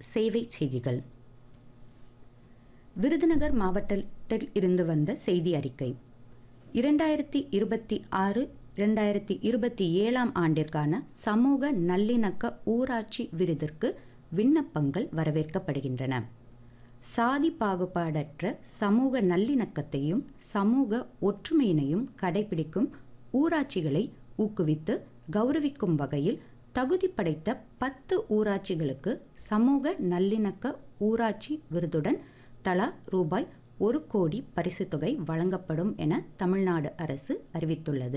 சேவை செய்திகள் விருதுநகர் மாவட்டத்தில் இருந்து வந்த செய்தி அறிக்கை இரண்டாயிரத்தி இருபத்தி ஆறு இரண்டாயிரத்தி இருபத்தி ஏழாம் ஆண்டிற்கான சமூக நல்லிணக்க ஊராட்சி விருதிற்கு விண்ணப்பங்கள் வரவேற்கப்படுகின்றன சாதி பாகுபாடற்ற சமூக நல்லிணக்கத்தையும் சமூக ஒற்றுமையினையும் கடைபிடிக்கும் ஊராட்சிகளை ஊக்குவித்து கௌரவிக்கும் வகையில் தகுதி படைத்த பத்து ஊராட்சிகளுக்கு சமூக நல்லிணக்க ஊராட்சி விருதுடன் தலா ரூபாய் ஒரு கோடி பரிசுத் தொகை வழங்கப்படும் என தமிழ்நாடு அரசு அறிவித்துள்ளது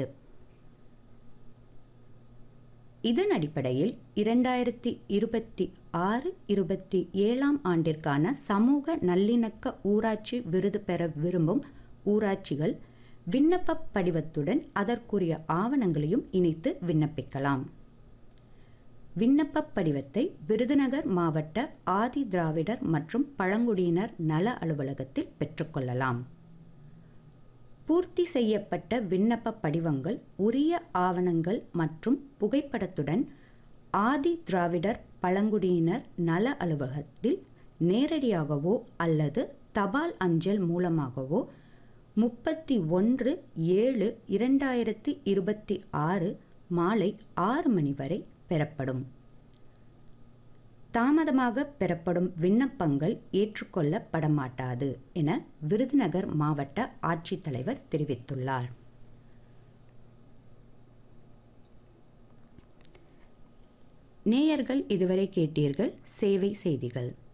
இதன் அடிப்படையில் இரண்டாயிரத்தி இருபத்தி ஆறு இருபத்தி ஏழாம் ஆண்டிற்கான சமூக நல்லிணக்க ஊராட்சி விருது பெற விரும்பும் ஊராட்சிகள் விண்ணப்ப படிவத்துடன் அதற்குரிய ஆவணங்களையும் இணைத்து விண்ணப்பிக்கலாம் விண்ணப்ப படிவத்தை விருதுநகர் மாவட்ட ஆதி திராவிடர் மற்றும் பழங்குடியினர் நல அலுவலகத்தில் பெற்றுக்கொள்ளலாம் பூர்த்தி செய்யப்பட்ட விண்ணப்ப படிவங்கள் உரிய ஆவணங்கள் மற்றும் புகைப்படத்துடன் ஆதி திராவிடர் பழங்குடியினர் நல அலுவலகத்தில் நேரடியாகவோ அல்லது தபால் அஞ்சல் மூலமாகவோ முப்பத்தி ஒன்று ஏழு இரண்டாயிரத்தி இருபத்தி ஆறு மாலை ஆறு மணி வரை பெறப்படும் தாமதமாக பெறப்படும் விண்ணப்பங்கள் ஏற்றுக்கொள்ளப்பட மாட்டாது என விருதுநகர் மாவட்ட ஆட்சித்தலைவர் தெரிவித்துள்ளார் நேயர்கள் இதுவரை கேட்டீர்கள் சேவை செய்திகள்